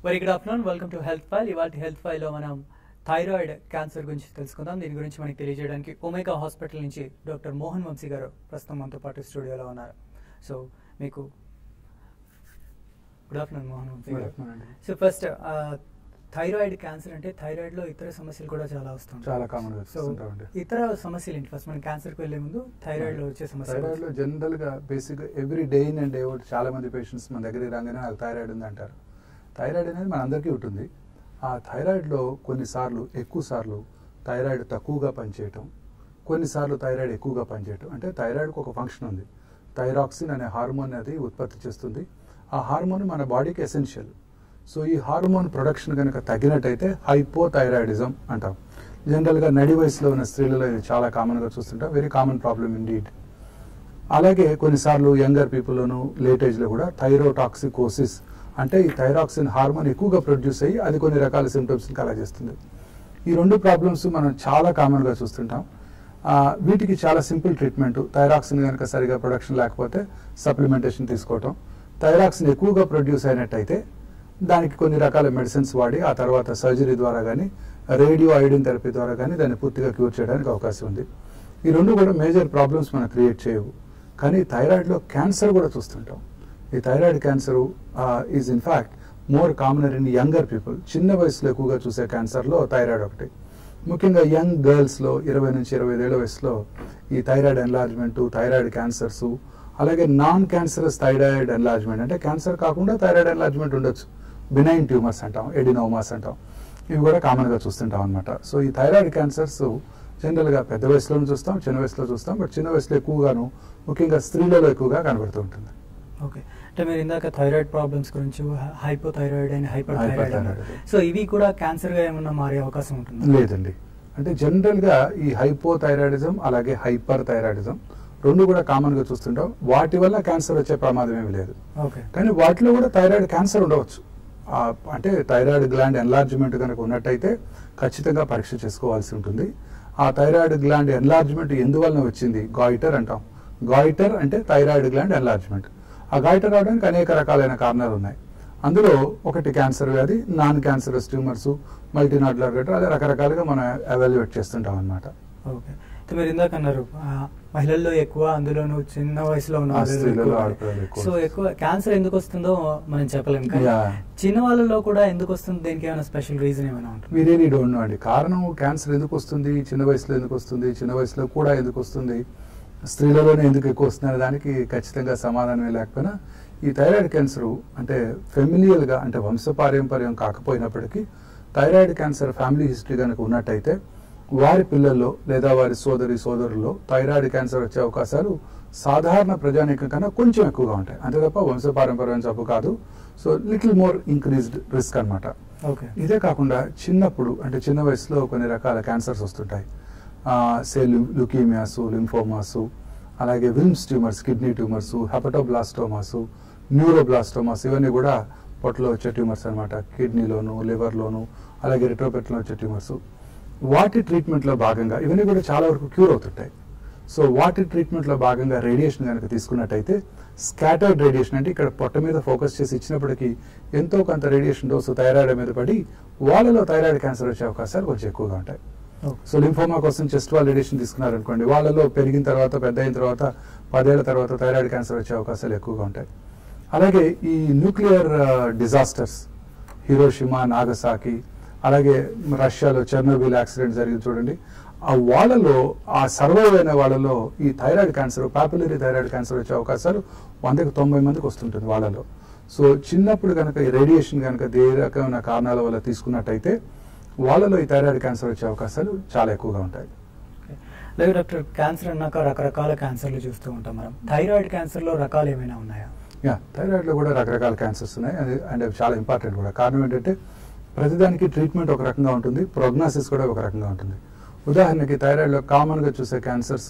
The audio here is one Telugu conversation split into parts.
Very good afternoon welcome to health file ఇవాళ హెల్త్ ఫైల్లో మనం థైరాయిడ్ క్యాన్సర్ గురించి తెలుసుకుందాం దీని గురించి మనకి తెలియజేయడానికి ఒమేగా హాస్పిటల్ నుంచి డాక్టర్ మోహన్ వంశీ గారు ప్రస్తుతం మనతో పాటు స్టూడియోలో ఉన్నారు సో మీకు good afternoon Mohan Vamsi Good గారు afternoon అండి. సో ఫస్ట్ థైరాయిడ్ క్యాన్సర్ అంటే థైరాయిడ్ లో ఇతర సమస్యలు కూడా చాలా వస్తుంటాయి చాలా కామన్ గా సో చూస్తుంటామండి ఇతర సమస్యలు ఏంటి ఫస్ట్ మనం క్యాన్సర్కి వెళ్లే ముందు థైరాయిడ్ లో వచ్చే సమస్యలు థైరాయిడ్ లో జనరల్ గా basic every day in and day out చాలా మంది పేషెంట్స్ మన దగ్గరికి రాగానే నాకు థైరాయిడ్ ఉంది అంటారు థైరాయిడ్ అనేది మన అందరికీ ఉంటుంది ఆ థైరాయిడ్ లో కొన్నిసార్లు ఎక్కువ సార్లు థైరాయిడ్ తక్కువగా పనిచేయటం కొన్నిసార్లు థైరాయిడ్ ఎక్కువగా పనిచేయటం అంటే థైరాయిడ్కి ఒక ఫంక్షన్ ఉంది థైరాక్సిన్ అనే హార్మోన్ అది ఉత్పత్తి చేస్తుంది ఆ హార్మోన్ మన బాడీకి ఎసెన్షియల్ సో ఈ హార్మోన్ ప్రొడక్షన్ కనుక తగ్గినట్టయితే హైపోథైరాయిడిజం అంటాం జనరల్గా నడి వయసులో ఉన్న స్త్రీలలో ఇది చాలా కామన్గా చూస్తుంటాం వెరీ కామన్ ప్రాబ్లమ్ ఇండీడ్ అలాగే కొన్నిసార్లు యంగర్ పీపుల్లోను లేట్ ఏజ్లో కూడా థైరోటాక్సికోసిస్ అంటే ఈ థైరాక్సిన్ హార్మోన్ ఎక్కువగా ప్రొడ్యూస్ అయ్యి అది కొన్ని రకాల సిమ్టమ్స్ని కలగజేస్తుంది ఈ రెండు ప్రాబ్లమ్స్ మనం చాలా కామన్గా చూస్తుంటాం ఆ, వీటికి చాలా సింపుల్ ట్రీట్మెంట్ థైరాక్సిన్ కనుక సరిగా ప్రొడక్షన్ లేకపోతే సప్లిమెంటేషన్ తీసుకోవటం థైరాక్సిన్ ఎక్కువగా ప్రొడ్యూస్ అయినట్టయితే దానికి కొన్ని రకాల మెడిసిన్స్ వాడి ఆ తర్వాత సర్జరీ ద్వారా కానీ రేడియో ఐడిన్ థెరపీ ద్వారా కానీ దాన్ని పూర్తిగా క్యూర్ చేయడానికి అవకాశం ఉంది ఈ రెండు కూడా మేజర్ ప్రాబ్లమ్స్ మనం క్రియేట్ చేయవు కానీ థైరాయిడ్లో క్యాన్సర్ కూడా చూస్తుంటాం ఈ thyroid cancer is in fact more commoner in younger people చిన్న వయసులో ఎక్కువగా చూసే క్యాన్సర్లో థైరాయిడ్ ఒకటి ముఖ్యంగా యంగ్ గర్ల్స్లో ఇరవై నుంచి ఇరవై ఐదేళ్ల వయసులో ఈ థైరాయిడ్ ఎన్లార్జ్మెంట్ థైరాయిడ్ క్యాన్సర్స్ అలాగే నాన్ క్యాన్సరస్ థైరాయిడ్ ఎన్లార్జ్మెంట్ అంటే క్యాన్సర్ కాకుండా థైరాయిడ్ ఎన్లార్జ్మెంట్ ఉండొచ్చు బినైన్ ట్యూమర్స్ అంటాం ఎడినోమాస్ అంటాం ఇవి కూడా కామన్గా చూస్తుంటాం అనమాట సో ఈ థైరాయిడ్ క్యాన్సర్స్ జనరల్గా పెద్ద వయసులోనూ చూస్తాం చిన్న వయసులో చూస్తాం బట్ చిన్న వయసులో ఎక్కువగాను ముఖ్యంగా స్త్రీలలో ఎక్కువగా కనబడుతూ ఉంటుంది ఓకే అంటే మీరు ఇందాక థైరాయిడ్ ప్రాబ్లమ్స్ గురించి హైపోథైరాయిడ్ అండ్ హైపర్ థైరాయిడ్ అన్నారు Hyperthyroid. సో ఇవి కూడా క్యాన్సర్ గా ఏమన్నా మారే అవకాశం ఉంటుంది లేదండి అంటే జనరల్ గా ఈ హైపోథైరాయిడిజం అలాగే హైపర్ థైరాయిడిజం రెండు కూడా కామన్ గా చూస్తుంటాం వాటి వల్ల క్యాన్సర్ వచ్చే ప్రమాదం ఏమి లేదు ఓకే కానీ వాటిలో కూడా థైరాయిడ్ క్యాన్సర్ ఉండవచ్చు ఆ, అంటే థైరాయిడ్ గ్లాండ్ ఎన్లార్జ్మెంట్ కనుక ఉన్నట్టయితే ఖచ్చితంగా పరీక్ష చేసుకోవాల్సి ఉంటుంది ఆ థైరాయిడ్ గ్లాండ్ ఎన్లార్జ్మెంట్ ఎందువలన వచ్చింది గాయిటర్ అంటాం గాయిటర్ అంటే థైరాయిడ్ గ్లాండ్ ఎన్లార్జ్మెంట్ ఆ గాయిటర్ అవడానికి అనేక రకాలైన కారణాలు ఉన్నాయి అందులో ఒకటి క్యాన్సర్ వ్యాధి నాన్ క్యాన్సరస్ ట్యూమర్స్ మల్టీనాడ్యులర్ గట్రా అదే రకరకాలుగా మనం ఎవాల్యుయేట్ చేస్తుంటాం అనమాట ఓకే అయితే మీరు ఇందాక అన్నారు ఆ, మహిళల్లో ఎక్కువ అందులోనూ చిన్న వయసులో ఉన్న ఆ, వాళ్ళలో స్త్రీలలో, ఎక్కువ. ఆడపిల్లలలో ఎక్కువ. సో ఎక్కువ క్యాన్సర్ ఎందుకు వస్తుందో మనం చెప్పలేం కానీ Yeah. చిన్న వాళ్ళలో కూడా ఎందుకు వస్తుంది దీనికి ఏమైనా స్పెషల్ రీజన్ ఏమైనా ఉంటుంది we really don't know అండి కారణం క్యాన్సర్ ఎందుకు వస్తుంది చిన్న వయసులో ఎందుకు వస్తుంది చిన్న వయసులో కూడా ఎందుకు వస్తుంది స్త్రీలలోనే ఎందుకు ఎక్కువ వస్తుంది అనే దానికి ఖచ్చితంగా సమాధానమే లేకపోయినా ఈ థైరాయిడ్ క్యాన్సర్ అంటే ఫెమిలియల్ గా అంటే వంశపారంపర్యం కాకపోయినప్పటికీ థైరాయిడ్ క్యాన్సర్ ఫ్యామిలీ హిస్టరీ కనుక ఉన్నట్టయితే వారి పిల్లల్లో లేదా వారి సోదరి సోదరుల్లో థైరాయిడ్ క్యాన్సర్ వచ్చే అవకాశాలు సాధారణ ప్రజానీకం కన్నా కొంచెం ఎక్కువగా ఉంటాయి అంతే తప్ప వంశపారంపర్యం జబ్బు కాదు so little more increased risk అన్నమాట ఓకే ఇదే కాకుండా చిన్నప్పుడు అంటే చిన్న వయసులో కొన్ని రకాల క్యాన్సర్స్ వస్తుంటాయి సే లుకీమియాస్ లింఫోమాస్ అలాగే Wilms tumours kidney tumours hepatoblastomas neuroblastomas ఇవన్నీ కూడా పొట్టలో వచ్చే ట్యూమర్స్ అనమాట కిడ్నీలోను లివర్లోను అలాగే రిట్రోపెట్లో వచ్చే ట్యూమర్స్ వాటి ట్రీట్మెంట్లో భాగంగా ఇవన్నీ కూడా చాలా వరకు క్యూర్ అవుతుంటాయి సో వాటి ట్రీట్మెంట్లో భాగంగా రేడియేషన్ కనుక తీసుకున్నట్టయితే స్కాటర్డ్ రేడియేషన్ అంటే ఇక్కడ పొట్ట మీద ఫోకస్ చేసి ఇచ్చినప్పటికీ ఎంతో కొంత రేడియేషన్ డోసు థైరాయిడ్ మీద పడి వాళ్ళలో థైరాయిడ్ క్యాన్సర్ వచ్చే అవకాశాలు కొంచెం ఎక్కువగా ఉంటాయి సో లింఫోమా కోసం చెస్ట్ వాల్ రేడియేషన్ తీసుకున్నారనుకోండి వాళ్ళలో పెరిగిన తర్వాత పెద్ద అయిన తర్వాత పదేళ్ల తర్వాత థైరాయిడ్ క్యాన్సర్ వచ్చే అవకాశాలు ఎక్కువగా ఉంటాయి అలాగే ఈ న్యూక్లియర్ డిజాస్టర్స్ హిరోషిమా నాగసాకి అలాగే రష్యాలో చెర్నోబిల్ యాక్సిడెంట్ జరిగింది చూడండి ఆ వాళ్ళలో ఆ సర్వైవ్ అయిన వాళ్ళలో ఈ thyroid cancer papillary thyroid cancer వచ్చే అవకాశాలు వందకి తొంభై మందికి వస్తుంటుంది వాళ్ళలో సో చిన్నప్పుడు కనుక ఈ రేడియేషన్ కనుక ఏ రకమైన కారణాల వల్ల తీసుకున్నట్టయితే వాళ్ళలో ఈ థైరాయిడ్ క్యాన్సర్ వచ్చే అవకాశాలు చాలా ఎక్కువగా ఉంటాయి ఓకే. అలాగే డాక్టర్ క్యాన్సర్ అన్నాక రకరకాల క్యాన్సర్లు చూస్తూ ఉంటాం మనం థైరాయిడ్ క్యాన్సర్ లో రకాలు ఏమైనా ఉన్నాయా యా థైరాయిడ్లో కూడా రకరకాల క్యాన్సర్స్ ఉన్నాయి అది అండ్ అవి చాలా ఇంపార్టెంట్ కూడా కారణం ఏంటంటే ప్రతిదానికి ట్రీట్మెంట్ ఒక రకంగా ఉంటుంది ప్రోగ్నాసిస్ కూడా ఒక రకంగా ఉంటుంది ఉదాహరణకి థైరాయిడ్లో కామన్గా చూసే cancers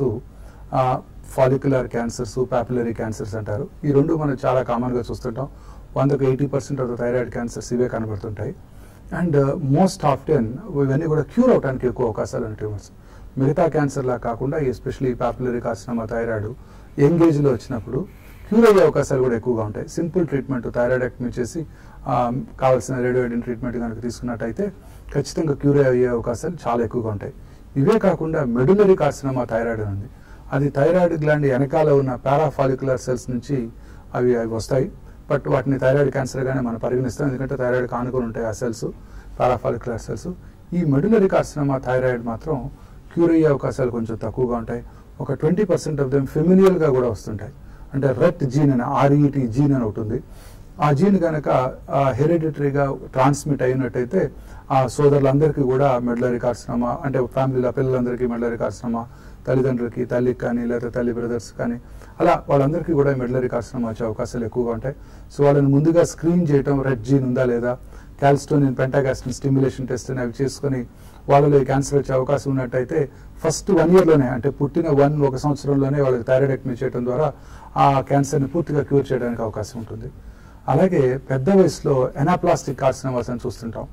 follicular cancers papillary cancers అంటారు ఈ రెండు మనం చాలా కామన్గా చూస్తుంటాం వందకు eighty percent of the thyroid cancers ఇవే కనబడుతుంటాయి అండ్ మోస్ట్ ఆఫ్టెన్ ఇవన్నీ కూడా క్యూర్ అవడానికి ఎక్కువ అవకాశాలు ఉన్న ట్యూమర్స్ మిగతా క్యాన్సర్లా కాకుండా especially papillary carcinoma thyroid young ఏజ్లో వచ్చినప్పుడు క్యూర్ క్యూర్ అయ్యే అవకాశాలు కూడా ఎక్కువగా ఉంటాయి సింపుల్ ట్రీట్మెంట్ థైరాయిడెక్టమీ చేసి ఆ, కావాల్సిన రేడియోయిడిన్ ట్రీట్మెంట్ కనుక తీసుకున్నట్టయితే ఖచ్చితంగా క్యూర్ అయ్యే అవకాశాలు చాలా ఎక్కువగా ఉంటాయి ఇవే కాకుండా మెడులరీ కార్సినమా థైరాయిడ్ అని ఉంది అది థైరాయిడ్ గ్లాండ్ వెనకాల ఉన్న పారాఫాలిక్యులర్ సెల్స్ నుంచి అవి అవి వస్తాయి బట్ వాటిని థైరాయిడ్ క్యాన్సర్గానే మనం పరిగణిస్తాం ఎందుకంటే థైరాయిడ్ కానుకొని ఉంటాయి ఆ సెల్స్ పారాఫాలిక్యులర్ సెల్స్ ఈ మెడులరీ కార్సినమా థైరాయిడ్ మాత్రం క్యూర్ అయ్యే అవకాశాలు కొంచెం తక్కువగా ఉంటాయి ఒక ట్వంటీ పర్సెంట్ ఆఫ్ దెమ్ ఫెమిలియల్గా కూడా వస్తుంటాయి అంటే రెట్ జీన్ అని ఆర్ఈటి జీన్ అని ఒకటి ఉంది ఆ జీన్ కనుక హెరిడిటరీగా ట్రాన్స్మిట్ అయినట్టయితే ఆ సోదరులందరికీ కూడా మెడలరీ కార్సినమా అంటే ఫ్యామిలీలో పిల్లలందరికీ మెడలరీ కార్సినమా తల్లిదండ్రులకి తల్లికి కానీ లేదా తల్లి బ్రదర్స్ కానీ అలా వాళ్ళందరికీ కూడా మెడలరీ కార్సినమా వచ్చే అవకాశాలు ఎక్కువగా ఉంటాయి సో వాళ్ళని ముందుగా స్క్రీన్ చేయటం రెడ్ జీన్ ఉందా లేదా క్యాల్స్టోనిన్ పెంటాగాస్టిన్ స్టిమ్యులేషన్ టెస్ట్ అని అవి చేసుకొని వాళ్ళలో ఈ క్యాన్సర్ వచ్చే అవకాశం ఉన్నట్టయితే ఫస్ట్ వన్ ఇయర్లోనే అంటే పుట్టిన వన్ ఒక సంవత్సరంలోనే వాళ్ళకి థైరాయిడెక్టమీ చేయడం ద్వారా ఆ క్యాన్సర్ని పూర్తిగా క్యూర్ చేయడానికి అవకాశం ఉంటుంది అలాగే పెద్ద వయసులో ఎనాప్లాస్టిక్ కార్సినమాస్ అని చూస్తుంటాం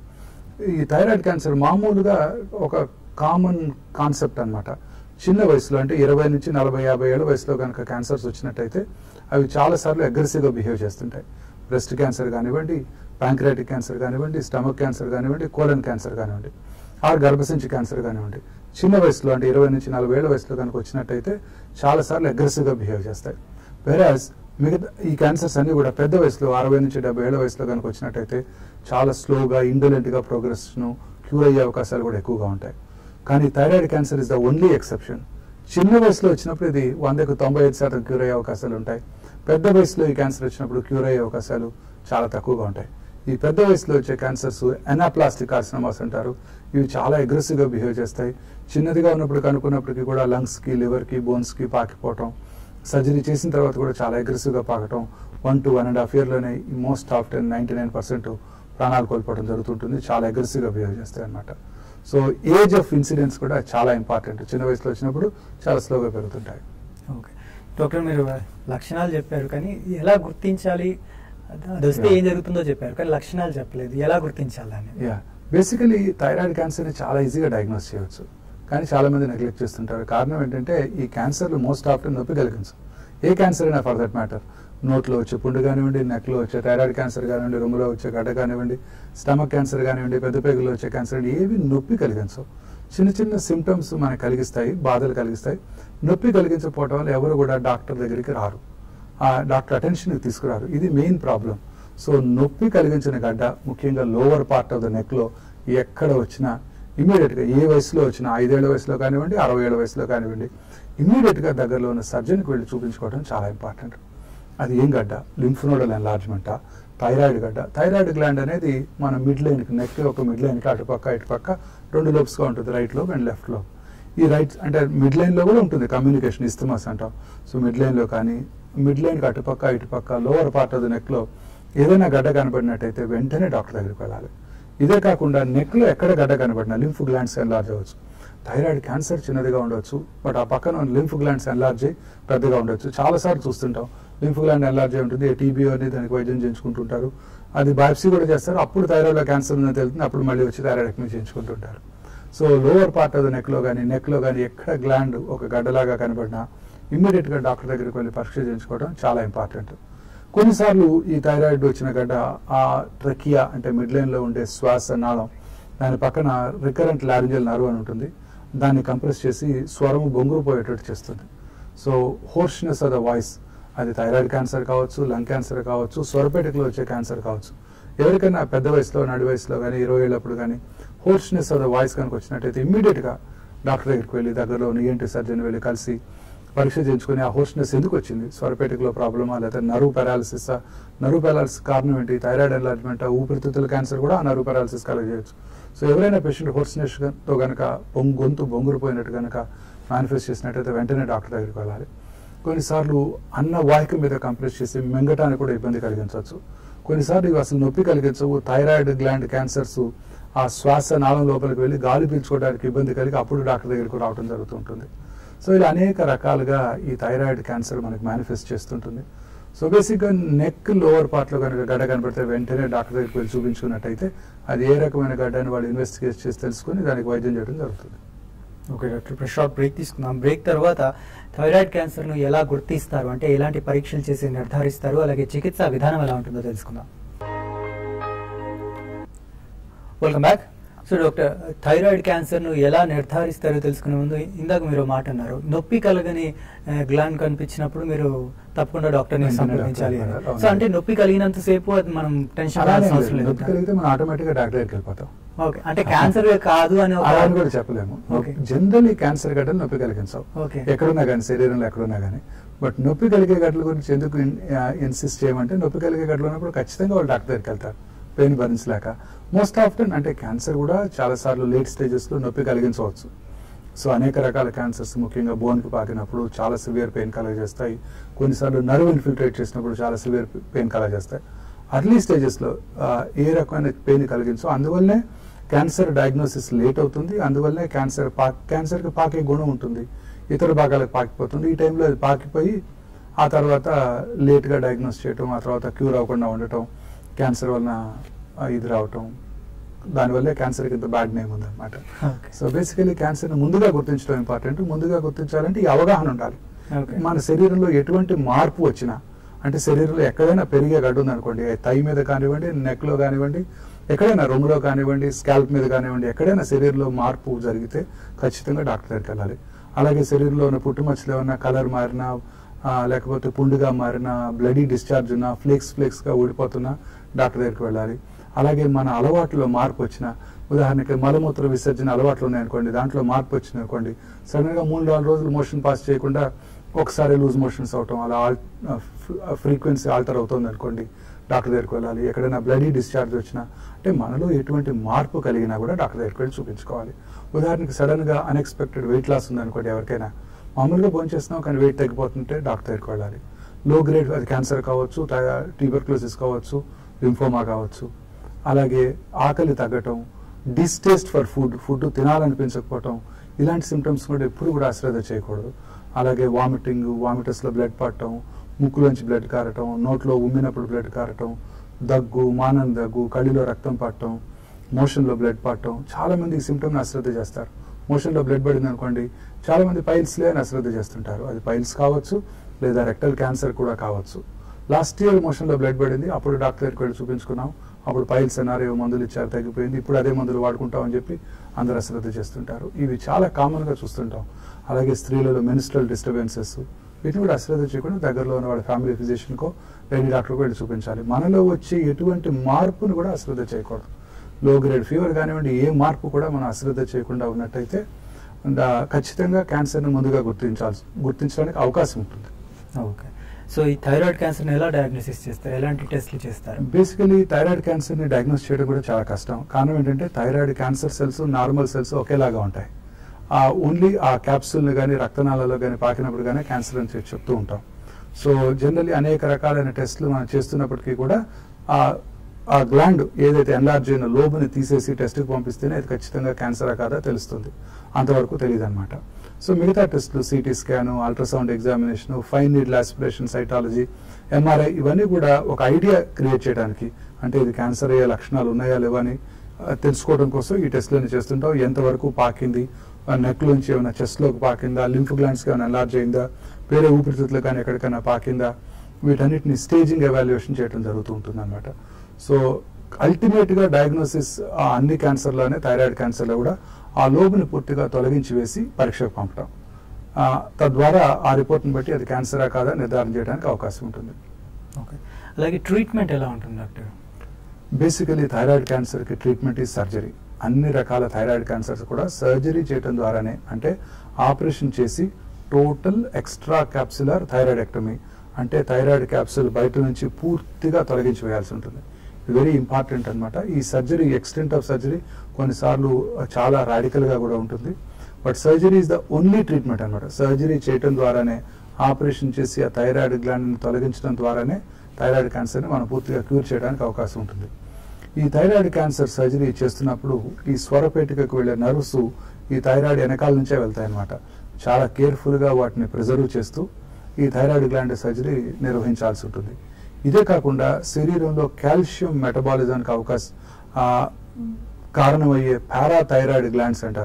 ఈ థైరాయిడ్ క్యాన్సర్ మామూలుగా ఒక కామన్ కాన్సెప్ట్ అన్నమాట చిన్న వయసులో అంటే ఇరవై నుంచి నలభై యాభై ఏళ్ళ వయసులో కనుక క్యాన్సర్స్ వచ్చినట్టయితే అవి చాలాసార్లు అగ్రెసివ్గా బిహేవ్ చేస్తుంటాయి బ్రెస్ట్ క్యాన్సర్ కానివ్వండి ప్యాంక్రాటిక్ క్యాన్సర్ కానివ్వండి స్టమక్ క్యాన్సర్ కానివ్వండి కోలన్ క్యాన్సర్ కానివ్వండి ఆర్ గర్భసంచి క్యాన్సర్ కానివ్వండి చిన్న వయసులో అంటే ఇరవై నుంచి నలభై ఏళ్ళ వయసులో కనుక వచ్చినట్టయితే చాలాసార్లు అగ్రెసివ్గా బిహేవ్ చేస్తాయి వెరాజ్ మిగతా ఈ క్యాన్సర్స్ అన్ని కూడా పెద్ద వయసులో అరవై నుంచి డెబ్బై ఏళ్ళ వయసులో కనుక వచ్చినట్టయితే చాలా స్లోగా ఇండోలెంట్గా ప్రోగ్రెస్ను క్యూర్ అయ్యే అవకాశాలు కూడా ఎక్కువగా ఉంటాయి కానీ thyroid cancer is the only exception చిన్న వయసులో వచ్చినప్పుడు ఇది వందకు తొంభై ఐదు శాతం క్యూర్ అయ్యే అవకాశాలు ఉంటాయి పెద్ద వయసులో ఈ క్యాన్సర్ వచ్చినప్పుడు క్యూర్ అయ్యే అవకాశాలు చాలా తక్కువగా ఉంటాయి ఈ పెద్ద వయసులో వచ్చే క్యాన్సర్స్ ఎనాప్లాస్టిక్ కార్సినమాస్ అంటారు ఇవి చాలా అగ్రెసివ్గా బిహేవ్ చేస్తాయి చిన్నదిగా ఉన్నప్పుడు కనుక్కున్నప్పటికీ కూడా లంగ్స్కి లివర్కి బోన్స్కి పాకిపోవటం సర్జరీ చేసిన తర్వాత కూడా చాలా అగ్రెసివ్గా పాకటం one to one and half ఇయర్లోనే most of ten ninety nine percent ప్రాణాలు కోల్పోవడం జరుగుతుంటుంది చాలా అగ్రెసివ్గా బిహేవ్ చేస్తాయి అన్నమాట సో ఏజ్ ఆఫ్ ఇన్సిడెంట్స్ కూడా చాలా ఇంపార్టెంట్ చిన్న వయసులో వచ్చినప్పుడు చాలా స్లోగా పెరుగుతుంటాయి ఓకే డాక్టర్ మీరు లక్షణాలు చెప్పారు కానీ ఎలా గుర్తించాలి అది వస్తే Yeah. ఏం జరుగుతుందో చెప్పారు కానీ లక్షణాలు చెప్పలేదు ఎలా గుర్తించాలి అని యా బేసికలీ థైరాయిడ్ క్యాన్సర్ని చాలా ఈజీగా డయాగ్నోస్ చేయవచ్చు కానీ చాలా మంది నెగ్లెక్ట్ చేస్తుంటారు కారణం ఏంటంటే ఈ క్యాన్సర్లు మోస్ట్ ఆఫ్టన్ నొప్పి కలిగించు ఏ క్యాన్సర్ అయినా ఫర్ దట్ మ్యాటర్ నోట్లో వచ్చే పుండు కానివ్వండి నెక్లో వచ్చే థైరాయిడ్ క్యాన్సర్ కానివ్వండి రొమ్ములో వచ్చే గడ్డ కానివ్వండి స్టమక్ క్యాన్సర్ కానివ్వండి పెద్ద పేగులో వచ్చే క్యాన్సర్ ఏవి నొప్పి కలిగించవు చిన్న చిన్న సిమ్టమ్స్ మనకు కలిగిస్తాయి బాధలు కలిగిస్తాయి నొప్పి కలిగించకపోవటం వల్ల ఎవరు కూడా డాక్టర్ దగ్గరికి రారు ఆ డాక్టర్ అటెన్షన్కి తీసుకురారు ఇది మెయిన్ ప్రాబ్లం సో నొప్పి కలిగించిన గడ్డ ముఖ్యంగా లోవర్ పార్ట్ ఆఫ్ ద నెక్లో ఎక్కడ వచ్చినా ఇమీడియట్గా ఏ వయసులో వచ్చినా ఐదేళ్ల వయసులో కానివ్వండి అరవై ఏళ్ళ వయసులో కానివ్వండి ఇమీడియట్గా దగ్గరలో ఉన్న సర్జన్కి వెళ్ళి చూపించుకోవడం చాలా ఇంపార్టెంట్ అది ఏం గడ్డ లింఫ్నోడల్ ఎన్లార్జ్మెంటా థైరాయిడ్ గడ్డ థైరాయిడ్ గ్లాండ్ అనేది మన మిడ్ లైన్కి నెక్ ఒక మిడ్ లైన్కి అటుపక్క ఇటుపక్క రెండు లోబ్స్గా ఉంటుంది right lobe and left lobe ఈ రైట్ అంటే మిడ్ లైన్లో కూడా ఉంటుంది కమ్యూనికేషన్ ఇస్తమాస్ అంటాం సో మిడ్ లైన్లో కానీ మిడ్ లైన్కి అటుపక్క ఇటుపక్క లోవర్ పార్ట్ ఆఫ్ ద నెక్లో ఏదైనా గడ్డ కనబడినట్టయితే వెంటనే డాక్టర్ దగ్గరికి వెళ్ళాలి ఇదే కాకుండా నెక్లో ఎక్కడ గడ్డ కనబడినా లింఫ్ గ్లాండ్స్ ఎన్లార్జ్ అవ్వచ్చు థైరాయిడ్ క్యాన్సర్ చిన్నదిగా ఉండొచ్చు బట్ ఆ పక్కన లింఫ్ గ్లాండ్స్ ఎన్లార్జ్ అయ్యి పెద్దగా ఉండొచ్చు చాలాసార్లు చూస్తుంటాం లింఫ్ గ్లాండ్ ఎన్లార్జ్ అయి ఉంటుంది టీబీ అని దానికి వైద్యం చేయించుకుంటుంటారు అది బయాప్సీ కూడా చేస్తారు అప్పుడు థైరాయిడ్లో క్యాన్సర్ ఉందని తెలుస్తుంది అప్పుడు మళ్ళీ వచ్చి థైరాయిడెక్టమీ చేయించుకుంటుంటారు so lower part of the నెక్లో కానీ నెక్లో కానీ ఎక్కడ గ్లాండ్ ఒక గడ్డలాగా కనబడినా ఇమ్మీడియట్గా డాక్టర్ దగ్గరికి వెళ్ళి పరీక్ష చేయించుకోవడం చాలా ఇంపార్టెంట్ కొన్నిసార్లు ఈ థైరాయిడ్ వచ్చిన గడ్డ ఆ ట్రకియా అంటే మిడ్ లైన్లో ఉండే శ్వాస నాళం దాని పక్కన రికరెంట్ లారింజల్ నర్వ్ అని ఉంటుంది దాన్ని కంప్రెస్ చేసి స్వరము బొంగురు పోయేటట్టు చేస్తుంది so hoarseness of the voice అది థైరాయిడ్ క్యాన్సర్ కావచ్చు లంగ్ క్యాన్సర్ కావచ్చు స్వరపేటలో వచ్చే క్యాన్సర్ కావచ్చు ఎవరికైనా పెద్ద వయసులో నడి వయసులో కానీ ఇరవై ఏళ్ళప్పుడు కానీ హోర్ష్నెస్ ఆఫ్ ద వాయిస్ కనుక వచ్చినట్టయితే ఇమ్మీడియట్గా డాక్టర్ దగ్గరికి వెళ్ళి దగ్గరలో ఉన్న ఈఎన్టీ సర్జన్ వెళ్ళి కలిసి పరీక్ష చేయించుకుని ఆ హోర్ష్నెస్ ఎందుకు వచ్చింది స్వరపేటికలో ప్రాబ్లమా లేదా నరువు పారాలసిస్ నరువు పారాలసిస్ కారణం ఏంటి థైరాయిడ్ ఎన్లార్జ్మెంట్ ఊపిరితిత్తుల క్యాన్సర్ కూడా ఆ నరువు పారాలసిస్ కలగజేయచ్చు సో ఎవరైనా పేషెంట్ హోర్స్నెస్ తో కనుక బొంగు గొంతు బొంగురుపోయినట్టు కనుక మేనిఫెస్ట్ చేసినట్టయితే వెంటనే డాక్టర్ దగ్గరికి వెళ్ళాలి కొన్నిసార్లు అన్న వాహిక మీద కంప్రెస్ చేసి మింగటానికి కూడా ఇబ్బంది కలిగించవచ్చు కొన్నిసార్లు ఇవి అసలు నొప్పి కలిగించవు థైరాయిడ్ గ్లాండ్ క్యాన్సర్స్ ఆ శ్వాస నాళం లోపలికి వెళ్ళి గాలి పీల్చుకోవడానికి ఇబ్బంది కలిగి అప్పుడు డాక్టర్ దగ్గరికి రావడం జరుగుతుంటుంది సో ఇలా అనేక రకాలుగా ఈ థైరాయిడ్ క్యాన్సర్ మనకి మేనిఫెస్ట్ చేస్తుంటుంది సో బేసిక్గా నెక్ లోవర్ పార్ట్లో కనుక గడ్డ కనబడితే వెంటనే డాక్టర్ దగ్గరికి వెళ్ళి చూపించుకున్నట్టయితే అది ఏ రకమైన గడ్డ అని వాళ్ళు ఇన్వెస్టిగేట్ చేసి తెలుసుకుని దానికి వైద్యం చేయడం జరుగుతుంది ఓకే డాక్టర్ ఇప్పుడు షార్ట్ బ్రేక్ తీసుకుందాం బ్రేక్ తర్వాత థైరాయిడ్ క్యాన్సర్ను ఎలా గుర్తిస్తారు అంటే ఎలాంటి పరీక్షలు చేసి నిర్ధారిస్తారు అలాగే చికిత్స విధానం ఎలా ఉంటుందో తెలుసుకుందాం welcome back so doctor thyroid క్యాన్సర్ను ఎలా నిర్ధారిస్తారో తెలుసుకునే ముందు ఇందాక మీరు మాట అన్నారు నొప్పి కలగని గ్లాండ్ కనిపించినప్పుడు మీరు తప్పకుండా డాక్టర్ని వెంటనే సంప్రదించాలి అని. డాక్టర్ సో అంటే నొప్పి కలిగినంత సేపు అది మనం టెన్షన్ అలానే పడాల్సిన అవసరం లేదు. లేదు నొప్పి కలిగితే మనం ఆటోమేటిక్ గా డాక్టర్ దగ్గరికి వెళ్ళిపోతాం ఓకే అంటే క్యాన్సర్ కాదు అని ఒక అలా అని కూడా చెప్పలేము Okay. జనరల్లీ క్యాన్సర్ గడ్డలు నొప్పి కలిగించవు ఓకే ఎక్కడున్నా కానీ శరీరంలో ఎక్కడున్నా కానీ బట్ నొప్పి కలిగే గడ్డల గురించి ఎందుకు ఇన్సిస్ట్ చేయమంటే నొప్పి కలిగే గడ్డలు ఉన్నప్పుడు ఖచ్చితంగా వాళ్ళు డాక్టర్ దగ్గరికి వెళ్తారు పెయిన్ భరించలేక మోస్ట్ ఆఫ్టెన్ అంటే క్యాన్సర్ కూడా చాలా సార్లు లేట్ స్టేజెస్ లో నొప్పి కలిగించవచ్చు సో అనేక రకాల క్యాన్సర్స్ ముఖ్యంగా బోన్కి పాకినప్పుడు చాలా సివియర్ పెయిన్ కలగజేస్తాయి కొన్నిసార్లు నర్వ్ ఇన్ఫిల్ట్రేట్ చేసినప్పుడు చాలా సివియర్ పెయిన్ కలగజేస్తాయి అర్లీ స్టేజెస్లో ఏ రకమైన పెయిన్ కలిగించో అందువల్లనే క్యాన్సర్ డయాగ్నోసిస్ లేట్ అవుతుంది అందువల్లనే క్యాన్సర్ పా క్యాన్సర్కి పాకే గుణం ఉంటుంది ఇతర భాగాలకు పాకిపోతుంది ఈ టైంలో అది పాకిపోయి ఆ తర్వాత లేట్గా డయాగ్నోస్ చేయటం ఆ తర్వాత క్యూర్ అవ్వకుండా ఉండటం క్యాన్సర్ వలన ఆ, ఇది రావటం దానివల్లే క్యాన్సర్కి ఇంత బ్యాడ్ నేమ్ ఉందన్నమాట ఓకే సో బేసికలీ క్యాన్సర్ని ముందుగా గుర్తించడం ఇంపార్టెంట్ ముందుగా గుర్తించాలంటే ఈ అవగాహన ఉండాలి ఓకే మన శరీరంలో ఎటువంటి మార్పు వచ్చినా అంటే శరీరంలో ఎక్కడైనా పెరిగే గడ్డు ఉందనుకోండి తై మీద కానివ్వండి నెక్ లో కానివ్వండి ఎక్కడైనా రొమ్ములో కానివ్వండి స్కాల్ప్ మీద కానివ్వండి ఎక్కడైనా శరీరంలో మార్పు జరిగితే ఖచ్చితంగా డాక్టర్ దగ్గరికి వెళ్ళాలి అలాగే శరీరంలో ఉన్న పుట్టుమచ్చలు ఏమన్నా కలర్ మారినా ఆ, లేకపోతే పుండుగా మారినా బ్లడీ డిశ్చార్జ్ ఉన్నా ఫ్లేక్స్ ఫ్లేక్స్ గా ఊడిపోతున్నా డాక్టర్ దగ్గరికి వెళ్ళాలి అలాగే మన అలవాట్లో మార్పు వచ్చిన ఉదాహరణకి మలమూత్ర విసర్జన అలవాట్లు ఉన్నాయనుకోండి దాంట్లో మార్పు వచ్చింది అనుకోండి సడన్ గా మూడు నాలుగు రోజులు మోషన్ పాస్ చేయకుండా ఒకసారి లూజ్ మోషన్స్ అవటం అలా ఫ్రీక్వెన్సీ ఆల్టర్ అవుతుంది అనుకోండి డాక్టర్ దగ్గరికి వెళ్ళాలి ఎక్కడైనా బ్లడీ డిశ్చార్జ్ వచ్చినా అంటే మనలో ఎటువంటి మార్పు కలిగినా కూడా డాక్టర్ దగ్గరికి వెళ్ళి చూపించుకోవాలి ఉదాహరణకి సడన్ గా అన్ఎక్స్పెక్టెడ్ వెయిట్ లాస్ ఉంది అనుకోండి ఎవరికైనా మామూలుగా భోంచేస్తున్నాం కానీ వెయిట్ తగ్గిపోతుంటే డాక్టర్ దగ్గరికి వెళ్ళాలి లో గ్రేడ్ అది క్యాన్సర్ కావచ్చు ట్యూబర్క్లోసిస్ కావచ్చు లింఫోమా కావచ్చు అలాగే ఆకలి తగ్గటం డిస్టేస్ట్ ఫర్ ఫుడ్ ఫుడ్ తినాలనిపించకపోవటం ఇలాంటి సిమ్టమ్స్ కూడా ఎప్పుడు కూడా అశ్రద్ధ చేయకూడదు అలాగే వామిటింగ్ వామిటర్స్లో బ్లడ్ పడటం ముక్కులోంచి బ్లడ్ కారటం నోట్లో ఉమ్మినప్పుడు బ్లడ్ కారటం దగ్గు మానం దగ్గు కళ్ళిలో రక్తం పట్టడం మోషన్లో బ్లడ్ పట్టడం చాలా మంది ఈ సిమ్టమ్ని అశ్రద్ధ చేస్తారు మోషన్లో బ్లడ్ పడింది అనుకోండి చాలా మంది పైల్స్లే అని అశ్రద్ధ చేస్తుంటారు అది పైల్స్ కావచ్చు లేదా రెక్టల్ క్యాన్సర్ కూడా కావచ్చు లాస్ట్ ఇయర్ మోషన్లో బ్లడ్ పడింది అప్పుడు డాక్టర్ దగ్గరికి వెళ్ళి చూపించుకున్నాం అప్పుడు పైల్స్ అన్నారు ఏవో మందులు ఇచ్చారు తగ్గిపోయింది ఇప్పుడు అదే మందులు వాడుకుంటాం అని చెప్పి అందరు అశ్రద్ధ చేస్తుంటారు ఇవి చాలా కామన్ గా చూస్తుంటాం అలాగే స్త్రీలలో మెనిస్ట్రల్ డిస్టర్బెన్సెస్ వీటిని కూడా అశ్రద్ధ చేయకుండా దగ్గరలో ఉన్న వాళ్ళ ఫ్యామిలీ ఫిజిషియన్కో లేని డాక్టర్కో వెళ్ళి చూపించాలి మనలో వచ్చే ఎటువంటి మార్పును కూడా అశ్రద్ధ చేయకూడదు లో గ్రేడ్ ఫీవర్ కానివ్వండి ఏ మార్పు కూడా మనం అశ్రద్ధ చేయకుండా ఉన్నట్టయితే దా- ఖచ్చితంగా క్యాన్సర్ని ముందుగా గుర్తించాల్సి గుర్తించడానికి అవకాశం ఉంటుంది ఓకే సో ఈ థైరాయిడ్ క్యాన్సర్ని ఎలా డయాగ్నోసిస్ చేస్తారు ఎలాంటి టెస్ట్లు చేస్తారు బేసికలీ థైరాయిడ్ క్యాన్సర్ ని డయాగ్నోస్ చేయడం కూడా చాలా కష్టం కారణం ఏంటంటే thyroid cancer cells normal cells ఒకేలాగా ఉంటాయి ఆ ఓన్లీ ఆ క్యాప్సూల్ ని కానీ రక్తనాళాల్లో కానీ పాకినప్పుడు కానీ క్యాన్సర్ అని చెప్పి చెప్తూ ఉంటాం సో జనరల్లీ అనేక రకాలైన టెస్ట్లు మనం చేస్తున్నప్పటికీ కూడా ఆ ఆ గ్లాండ్ ఏదైతే ఎన్లార్జ్ అయిన లోబుని తీసేసి టెస్ట్కి పంపిస్తేనే అది ఖచ్చితంగా క్యాన్సరా కాదా తెలుస్తుంది అంతవరకు తెలియదు అనమాట సో మిగతా టెస్టులు CT scan ultrasound examination fine needle aspiration cytology MRI ఇవన్నీ కూడా ఒక ఐడియా క్రియేట్ చేయడానికి అంటే ఇది క్యాన్సర్ అయ్యే లక్షణాలు ఉన్నాయా లేవా అని ఆ, తెలుసుకోవడం కోసం ఈ టెస్ట్లను చేస్తుంటాం ఎంతవరకు పాకింది నెక్ లోంచి ఏమైనా చెస్ట్ లోకి పాకిందా లింఫ్ గ్లాండ్స్ ఏమైనా ఎన్లార్జ్ అయిందా వేరే ఊపిరితిత్తులు కానీ ఎక్కడికైనా పాకిందా వీటన్నిటిని స్టేజింగ్ ఎవాల్యుయేషన్ చేయడం జరుగుతూ ఉంటుంది అనమాట సో అల్టిమేట్ గా డయాగ్నోసిస్ ఆ అన్ని క్యాన్సర్లోనే థైరాయిడ్ క్యాన్సర్లో కూడా ఆ లోబుని పూర్తిగా తొలగించి వేసి పరీక్షకు పంపడం ఆ, తద్వారా ఆ రిపోర్ట్ని బట్టి అది క్యాన్సరా కాదా నిర్ధారణ చేయడానికి అవకాశం ఉంటుంది ఓకే అలాగే ట్రీట్మెంట్ ఎలా ఉంటుంది డాక్టర్ బేసికలీ థైరాయిడ్ క్యాన్సర్ కి ట్రీట్మెంట్ ఈ సర్జరీ అన్ని రకాల థైరాయిడ్ క్యాన్సర్స్ కూడా సర్జరీ చేయడం ద్వారానే అంటే ఆపరేషన్ చేసి టోటల్ ఎక్స్ట్రా క్యాప్సులర్ థైరాయిడెక్టమీ అంటే థైరాయిడ్ క్యాప్సుల్ బయట నుంచి పూర్తిగా తొలగించి వేయాల్సి ఉంటుంది వెరీ ఇంపార్టెంట్ అన్నమాట ఈ సర్జరీ ఎక్స్టెంట్ ఆఫ్ సర్జరీ కొన్నిసార్లు చాలా రాడికల్ గా కూడా ఉంటుంది but surgery is the only treatment అన్నమాట సర్జరీ చేయటం ద్వారానే ఆపరేషన్ చేసి ఆ థైరాయిడ్ గ్లాండ్ని తొలగించడం ద్వారానే థైరాయిడ్ క్యాన్సర్ని మనం పూర్తిగా క్యూర్ చేయడానికి అవకాశం ఉంటుంది ఈ థైరాయిడ్ క్యాన్సర్ సర్జరీ చేస్తున్నప్పుడు ఈ స్వరపేటికకు వెళ్లే నర్వ్స్ ఈ థైరాయిడ్ వెనకాల నుంచే వెళ్తాయన్నమాట చాలా కేర్ఫుల్ గా వాటిని ప్రిజర్వ్ చేస్తూ ఈ థైరాయిడ్ గ్లాండ్ సర్జరీ నిర్వహించాల్సి ఉంటుంది ఇదే కాకుండా శరీరంలో కాల్షియం మెటబాలిజానికి అవకాశం ఆ, కారణమయ్యే పారాథైరాయిడ్ గ్లాండ్స్ అంటారు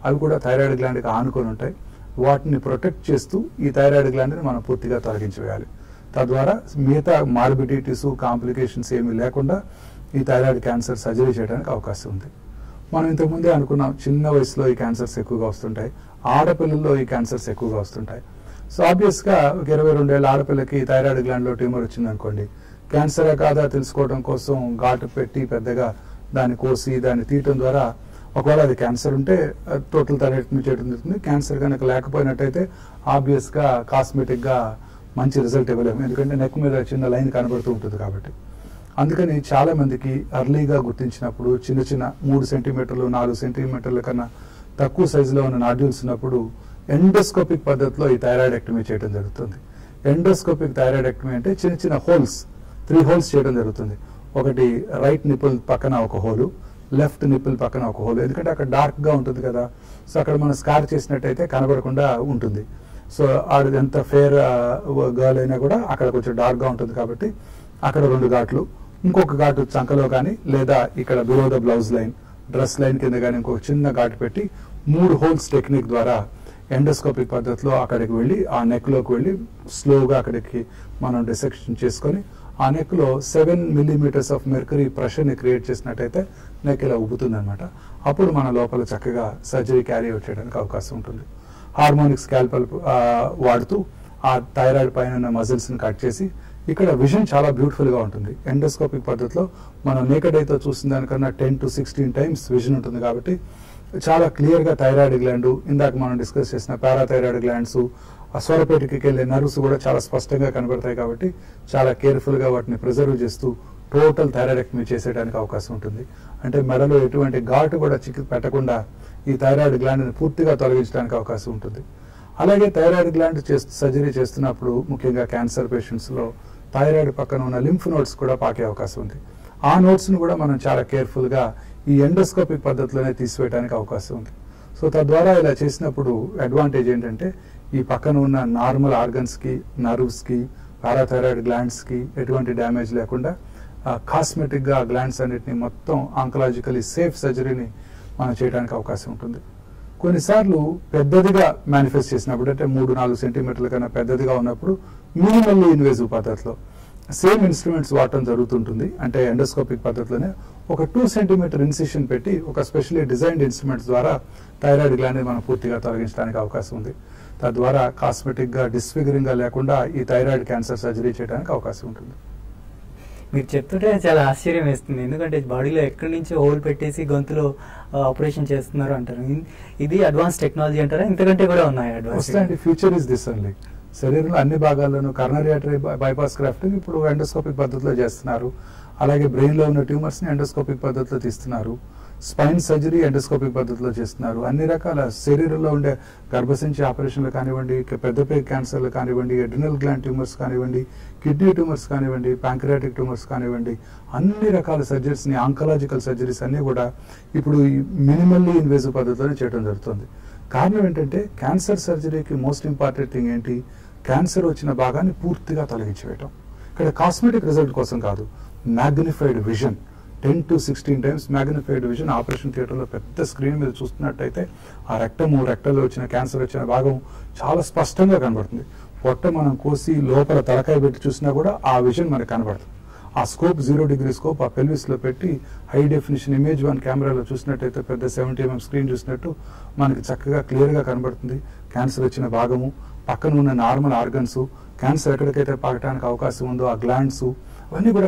అవి కూడా థైరాయిడ్ గ్లాండ్కి ఆనుకొని ఉంటాయి వాటిని ప్రొటెక్ట్ చేస్తూ ఈ థైరాయిడ్ గ్లాండ్ని మనం పూర్తిగా తొలగించివేయాలి తద్వారా మిగతా మార్బిడిటీస్ కాంప్లికేషన్స్ ఏమీ లేకుండా ఈ థైరాయిడ్ క్యాన్సర్ సర్జరీ చేయడానికి అవకాశం ఉంది మనం ఇంతకుముందే అనుకున్నాం చిన్న వయసులో ఈ క్యాన్సర్స్ ఎక్కువగా వస్తుంటాయి ఆడపిల్లల్లో ఈ క్యాన్సర్స్ ఎక్కువగా వస్తుంటాయి సో ఆబ్వియస్ గా ఒక ఇరవై రెండేళ్ళ ఆడపిల్లకి థైరాయిడ్ గ్లాండ్ లో ట్యూమర్ వచ్చింది అనుకోండి క్యాన్సరే కాదా తెలుసుకోవడం కోసం ఘాటు పెట్టి పెద్దగా దాన్ని కోసి దాన్ని తీయటం ద్వారా ఒకవేళ అది క్యాన్సర్ ఉంటే టోటల్ థైరాయిడ్ చేయడం జరుగుతుంది క్యాన్సర్ కనుక లేకపోయినట్టయితే ఆబ్వియస్ గా కాస్మెటిక్ గా మంచి రిజల్ట్ ఇవ్వలేము ఎందుకంటే నెక్ మీద చిన్న లైన్ కనబడుతూ ఉంటుంది కాబట్టి అందుకని చాలా మందికి అర్లీగా గుర్తించినప్పుడు చిన్న చిన్న మూడు సెంటీమీటర్లు నాలుగు సెంటీమీటర్ల కన్నా తక్కువ సైజులో ఉన్న నాడ్యూల్స్ ఉన్నప్పుడు ఎండోస్కోపిక్ పద్ధతిలో ఈ థైరాయిడెక్టమీ చేయడం జరుగుతుంది ఎండోస్కోపిక్ థైరాయిడెక్టమీ అంటే చిన్న చిన్న హోల్స్ త్రీ హోల్స్ చేయడం జరుగుతుంది ఒకటి రైట్ నిపుల్ పక్కన ఒక హోలు లెఫ్ట్ నిపుల్ పక్కన ఒక హోల్ ఎందుకంటే అక్కడ డార్క్ గా ఉంటుంది కదా సో అక్కడ మనం స్కార్ చేసినట్టయితే కనబడకుండా ఉంటుంది సో ఆడు ఎంత ఫేర్ గర్ల్ అయినా కూడా అక్కడ కొంచెం డార్క్ గా ఉంటుంది కాబట్టి అక్కడ రెండు ఘాట్లు ఇంకొక ఘాటు చంకలో కానీ లేదా ఇక్కడ below the blouse line dress line కింద కానీ ఇంకొక చిన్న ఘాటు పెట్టి మూడు హోల్స్ టెక్నిక్ ద్వారా ఎండోస్కోపిక్ పద్ధతిలో అక్కడికి వెళ్ళి ఆ నెక్ లోకి వెళ్ళి స్లోగా అక్కడికి మనం డిసెక్షన్ చేసుకొని ఆ నెక్ లో seven millimetres of mercury pressure ని క్రియేట్ చేసినట్టయితే నెక్ ఇలా ఉబ్బుతుంది అనమాట అప్పుడు మన లోపల చక్కగా సర్జరీ క్యారీ అవుట్ చేయడానికి అవకాశం ఉంటుంది హార్మోనిక్ స్కాల్పల్ వాడుతూ ఆ థైరాయిడ్ పైన ఉన్న మజిల్స్ ని కట్ చేసి ఇక్కడ విజన్ చాలా బ్యూటిఫుల్ గా ఉంటుంది ఎండోస్కోపిక్ పద్ధతిలో మనం నేకడ్ అయితే చూసిన దానికన్నా ten to sixteen times vision ఉంటుంది కాబట్టి చాలా క్లియర్ గా థైరాయిడ్ గ్లాండ్ ఇందాక మనం డిస్కస్ చేసిన పారాథైరాయిడ్ గ్లాండ్స్ ఆ స్వరపేటికి వెళ్ళే నర్వ్స్ కూడా చాలా స్పష్టంగా కనబడతాయి కాబట్టి చాలా కేర్ఫుల్ గా వాటిని ప్రిజర్వ్ చేస్తూ టోటల్ థైరాయిడెక్టమీ చేసేయడానికి అవకాశం ఉంటుంది అంటే మెడలో ఎటువంటి ఘాటు కూడా చిక్కి పెట్టకుండా ఈ థైరాయిడ్ గ్లాండ్ని పూర్తిగా తొలగించడానికి అవకాశం ఉంటుంది అలాగే థైరాయిడ్ గ్లాండ్ సర్జరీ చేస్తున్నప్పుడు ముఖ్యంగా క్యాన్సర్ పేషెంట్స్ లో థైరాయిడ్ పక్కన ఉన్న లింఫ్ నోట్స్ కూడా పాకే అవకాశం ఉంది ఆ నోట్స్ ను కూడా మనం చాలా కేర్ఫుల్ గా ఈ ఎండోస్కోపిక్ పద్ధతిలోనే తీసివేయడానికి అవకాశం ఉంది సో తద్వారా ఇలా చేసినప్పుడు అడ్వాంటేజ్ ఏంటంటే ఈ పక్కన ఉన్న నార్మల్ ఆర్గన్స్ కి నర్వ్స్ కి పారాథైరాయిడ్ గ్లాండ్స్ కి ఎటువంటి డ్యామేజ్ లేకుండా కాస్మెటిక్ గా గ్లాండ్స్ అన్నిటిని మొత్తం ఆంకలాజికలీ సేఫ్ సర్జరీని మనం చేయడానికి అవకాశం ఉంటుంది కొన్నిసార్లు పెద్దదిగా మేనిఫెస్ట్ చేసినప్పుడు అంటే మూడు నాలుగు సెంటీమీటర్ల కన్నా పెద్దదిగా ఉన్నప్పుడు మినిమల్లీ ఇన్వేజివ్ పద్ధతిలో సేమ్ ఇన్స్ట్రుమెంట్స్ వాడటం జరుగుతుంటుంది అంటే ఎండోస్కోపిక్ పద్ధతిలోనే ఒక టూ సెంటీమీటర్ ఇన్సిషన్ పెట్టి ఒక స్పెషల్లీ డిజైన్డ్ ఇన్స్ట్రుమెంట్స్ ద్వారా థైరాయిడ్ గ్లాండ్ మనం పూర్తిగా తొలగించడానికి అవకాశం ఉంది తద్వారా కాస్మెటిక్ గా డిస్ఫిగరింగ్ గా లేకుండా ఈ థైరాయిడ్ క్యాన్సర్ సర్జరీ చేయడానికి అవకాశం ఉంటుంది మీరు చెప్తుంటే చాలా ఆశ్చర్యం వేస్తుంది ఎందుకంటే బాడీలో ఎక్కడి నుంచి హోల్ పెట్టేసి గొంతులో ఆపరేషన్ చేస్తున్నారు అంటారు ఇన్- ఇది అడ్వాన్స్ టెక్నాలజీ అంటారా ఇంతకంటే కూడా ఉన్నాయి అడ్వాన్స్ వస్తాయండి ఫ్యూచర్ ఇస్ దిస్ ఓన్లీ శరీరంలో అన్ని భాగాల్లోనూ కర్నరీ ఆర్టరీ బైపాస్ క్రాఫ్టింగ్ ఇప్పుడు ఎండోస్కోపిక్ పద్ధతిలో చేస్తున్నారు అలాగే బ్రెయిన్ లో ఉన్న ట్యూమర్స్ ని ఎండోస్కోపిక్ పద్ధతిలో తీస్తున్నారు స్పైన్ సర్జరీ ఎండోస్కోపిక్ పద్ధతిలో చేస్తున్నారు అన్ని రకాల శరీరంలో ఉండే గర్భసంచి ఆపరేషన్లు కానివ్వండి ఇక పెద్దపే క్యాన్సర్లు కానివ్వండి ఎడ్రినల్ గ్లాండ్ ట్యూమర్స్ కానివ్వండి కిడ్నీ ట్యూమర్స్ కానివ్వండి ప్యాంక్రియాటిక్ ట్యూమర్స్ కానివ్వండి అన్ని రకాల సర్జరీస్ ని ఆంకలాజికల్ సర్జరీస్ అన్ని కూడా ఇప్పుడు మినిమల్లీ ఇన్వేజివ్ పద్ధతిలోనే చేయడం జరుగుతుంది కారణం ఏంటంటే క్యాన్సర్ సర్జరీకి మోస్ట్ ఇంపార్టెంట్ థింగ్ ఏంటి క్యాన్సర్ వచ్చిన భాగాన్ని పూర్తిగా తొలగించివేయటం ఇక్కడ కాస్మెటిక్ రిజల్ట్ కోసం కాదు magnified vision ten to sixteen times magnified vision operation థియేటర్లో పెద్ద స్క్రీన్ మీద చూస్తున్నట్టయితే ఆ రెక్టము రెక్టల్లో వచ్చిన క్యాన్సర్ వచ్చిన భాగం చాలా స్పష్టంగా కనబడుతుంది పొట్ట మనం కోసి లోపల తలకాయ పెట్టి చూసినా కూడా ఆ విజన్ మనకు కనబడుతుంది ఆ స్కోప్ జీరో డిగ్రీ స్కోప్ ఆ పెల్విస్ లో పెట్టి హై డెఫినేషన్ ఇమేజ్ వన్ కెమెరాలో చూసినట్టయితే పెద్ద సెవెంటీ ఎంఎం స్క్రీన్ చూసినట్టు మనకి చక్కగా క్లియర్ గా కనబడుతుంది క్యాన్సర్ వచ్చిన భాగము పక్కన ఉన్న నార్మల్ ఆర్గన్స్ క్యాన్సర్ ఎక్కడికైతే పాకడానికి అవకాశం ఉందో ఆ గ్లాండ్స్ అవన్నీ కూడా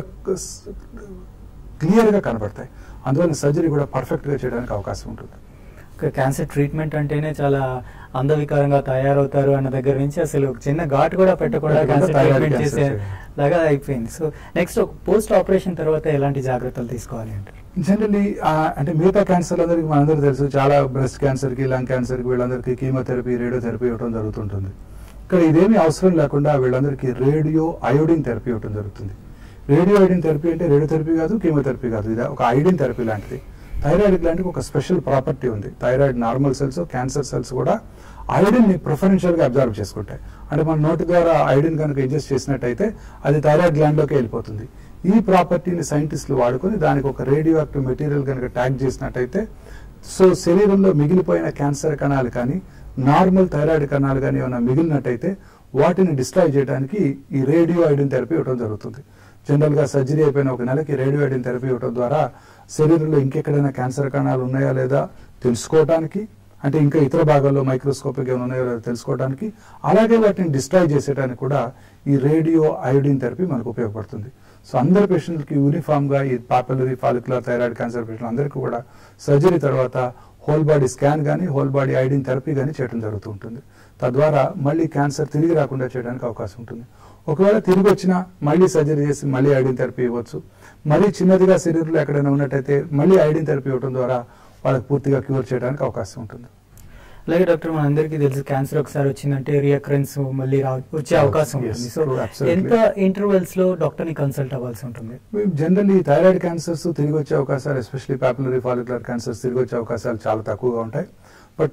క్లియర్ గా కనబడతాయి అందువల్ల సర్జరీ కూడా పర్ఫెక్ట్ గా చేయడానికి అవకాశం ఉంటుంది క్యాన్సర్ ట్రీట్మెంట్ అంటేనే చాలా అందవికారంగా తయారవుతారు అన్న దగ్గర నుంచి అసలు ఒక చిన్న ఘాట్ కూడా పెట్టకుండా పెట్టకుండా క్యాన్సర్ thyroid ట్రీట్మెంట్ cancer చేసే చేయాలి. లాగా అయిపోయింది సో నెక్స్ట్ ఒక పోస్ట్ ఆపరేషన్ తర్వాత ఎలాంటి జాగ్రత్తలు తీసుకోవాలి అంటారు జనరలీ అంటే మిగతా క్యాన్సర్ అందరికి మనందరికీ తెలుసు చాలా బ్రెస్ట్ క్యాన్సర్ కి లంగ్ క్యాన్సర్ కి వీళ్ళందరికీ కీమోథెరపీ రేడియోథెరపీ ఇవ్వడం జరుగుతుంటుంది ఇక్కడ ఇదేమీ అవసరం లేకుండా వీళ్ళందరికీ రేడియో అయోడిన్ థెరపీ ఇవ్వడం జరుగుతుంది రేడియో అయోడిన్ థెరపీ అంటే రేడియోథెరపీ కాదు కీమోథెరపీ కాదు ఇది ఒక ఐడిన్ థెరపీ లాంటిది థైరాయిడ్ గ్లాండ్కి ఒక స్పెషల్ ప్రాపర్టీ ఉంది thyroid normal cells cancer cells కూడా ఐడిన్ ని ప్రిఫరెన్షియల్ గా అబ్జర్వ్ చేసుకుంటాయి అంటే మన నోటి ద్వారా ఐడిన్ కనుక ఇంజెస్ట్ చేసినట్టయితే అది థైరాయిడ్ గ్లాండ్ లోకి వెళ్ళిపోతుంది ఈ ప్రాపర్టీని సైంటిస్టులు వాడుకొని దానికి ఒక రేడియో యాక్టివ్ మెటీరియల్ కనుక ట్యాగ్ చేసినట్టయితే సో శరీరంలో మిగిలిపోయిన క్యాన్సర్ కణాలు కానీ నార్మల్ థైరాయిడ్ కణాలు కానీ ఏమైనా మిగిలినట్టయితే వాటిని డిస్ట్రాయ్ చేయడానికి ఈ రేడియో ఐడిన్ థెరపీ ఇవ్వడం జరుగుతుంది జనరల్ గా సర్జరీ అయిపోయిన ఒక నెలకి రేడియో ఐడిన్ థెరపీ ఇవ్వడం ద్వారా శరీరంలో ఇంకెక్కడైనా క్యాన్సర్ కణాలు ఉన్నాయా లేదా తెలుసుకోవడానికి అంటే ఇంకా ఇతర భాగాల్లో మైక్రోస్కోపిక్ ఏమైనా ఉన్నాయో లేదో తెలుసుకోవడానికి అలాగే వాటిని డిస్ట్రాయ్ చేసేయడానికి కూడా ఈ రేడియో ఐడిన్ థెరపీ మనకు ఉపయోగపడుతుంది సో అందరి పేషెంట్లకి యూనిఫామ్ గా ఈ popularly follicular thyroid cancer patient అందరికీ కూడా సర్జరీ తర్వాత హోల్ బాడీ స్కాన్ కానీ హోల్ బాడీ ఐడిన్ థెరపీ కానీ చేయడం జరుగుతూ ఉంటుంది తద్వారా మళ్ళీ క్యాన్సర్ తిరిగి రాకుండా చేయడానికి అవకాశం ఉంటుంది ఒకవేళ తిరిగి వచ్చినా మళ్ళీ సర్జరీ చేసి మళ్ళీ ఐడిన్ థెరపీ ఇవ్వచ్చు మరీ చిన్నదిగా శరీరంలో ఎక్కడైనా ఉన్నట్టయితే మళ్ళీ ఐడిన్ థెరపీ ఇవ్వడం ద్వారా వాళ్ళకి పూర్తిగా క్యూర్ చేయడానికి అవకాశం ఉంటుంది అలాగే డాక్టర్ మన అందరికీ తెలుసు క్యాన్సర్ ఒకసారి వచ్చిందంటే రియకరెన్స్ మళ్ళీ రా వచ్చే అవకాశం Yes, ఉంటుంది సో true, absolutely. ఎంత ఇంటర్వెల్స్ లో డాక్టర్ ని కన్సల్ట్ అవ్వాల్సి ఉంటుంది జనరల్లీ థైరాయిడ్ క్యాన్సర్స్ తిరిగి వచ్చే అవకాశాలు ఎస్పెషల్లీ పాపులరీ ఫాలిక్యులర్ క్యాన్సర్స్ తిరిగి వచ్చే అవకాశాలు చాలా తక్కువగా ఉంటాయి but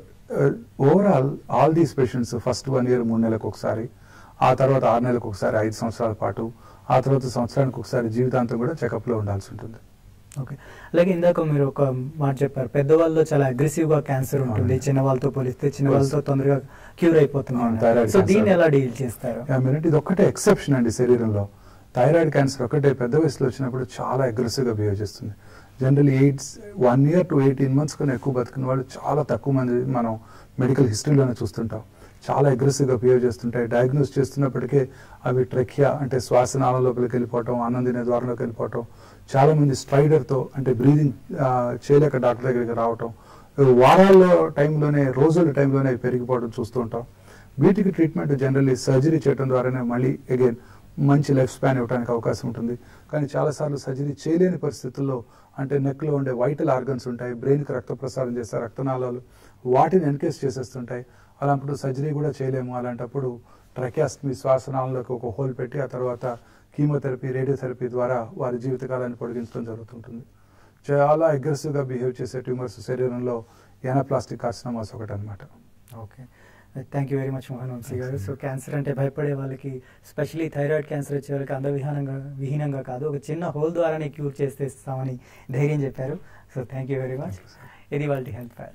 overall all these patients first one year మూడు నెలలకు ఒకసారి ఆ తర్వాత ఆరు నెలలకు ఒకసారి ఐదు సంవత్సరాల పాటు ఆ తర్వాత సంవత్సరానికి ఒకసారి జీవితాంతం కూడా చెకప్ లో ఉండాల్సి ఉంటుంది ఓకే అలాగే ఇందాక మీరు ఒక మాట చెప్పారు పెద్దవాళ్ళలో చాలా అగ్రెసివ్ గా క్యాన్సర్ ఉంటుంది అవును. చిన్న వాళ్ళతో పోలిస్తే చిన్న వాళ్ళతో తొందరగా క్యూర్ అవును, అయిపోతుంది thyroid సో cancer. దీన్ని ఎలా డీల్ చేస్తారు మీరంటే ఇది ఒక్కటే ఎక్సెప్షన్ అండి శరీరంలో థైరాయిడ్ క్యాన్సర్ ఒకటే పెద్ద వయసులో వచ్చినప్పుడు చాలా అగ్రెసివ్ గా బిహేవ్ చేస్తుంది general it's one year to eighteen months కన్నా ఎక్కువ బతికిన వాళ్ళు చాలా తక్కువ మంది మనం మెడికల్ హిస్టరీలోనే చూస్తుంటాం చాలా అగ్రెసివ్ గా బిహేవ్ చేస్తుంటాయి డయాగ్నోస్ చేస్తున్నప్పటికే అవి ట్రెక్యా అంటే శ్వాసనాళం లోపలికి వెళ్ళిపోవటం అన్నం తినే ద్వారంలోకి వెళ్ళిపోవటం చాలా మంది స్ట్రైడర్ తో అంటే బ్రీదింగ్ చేయలేక డాక్టర్ దగ్గరికి రావటం వారాల్లో టైంలోనే రోజుల టైంలోనే అవి పెరిగిపోవడం చూస్తూ ఉంటాం వీటికి ట్రీట్మెంట్ జనరల్లీ సర్జరీ చేయడం ద్వారానే మళ్ళీ అగైన్ మంచి లైఫ్ స్పాన్ ఇవ్వడానికి అవకాశం ఉంటుంది కానీ చాలాసార్లు సర్జరీ చేయలేని పరిస్థితుల్లో అంటే నెక్లో ఉండే వైటల్ ఆర్గన్స్ ఉంటాయి బ్రెయిన్కి రక్త ప్రసారం చేసే రక్తనాళాలు వాటిని ఎన్కేస్ చేసేస్తుంటాయి అలాంటప్పుడు సర్జరీ కూడా చేయలేము అలాంటప్పుడు ట్రకాస్టమీ శ్వాసనాళంలోకి ఒక హోల్ పెట్టి ఆ తర్వాత కీమోథెరపీ రేడియోథెరపీ ద్వారా వారి జీవితకాలాన్ని పొడిగించడం జరుగుతుంటుంది చాలా అగ్రెసివ్గా బిహేవ్ చేసే ట్యూమర్స్ శరీరంలో ఎనాప్లాస్టిక్ కార్సినమాస్ ఒకటి అనమాట okay thank you very much Mohan Vamsi garu so cancer అంటే భయపడే వాళ్ళకి స్పెషలీ థైరాయిడ్ క్యాన్సర్ వచ్చే వాళ్ళకి అందవిహీనంగా విహీనంగా కాదు ఒక చిన్న హోల్ ద్వారానే క్యూర్ చేస్తే ఇస్తామని ధైర్యం చెప్పారు so thank you very much ఇది వాళ్ళ హెల్త్ ఫైల్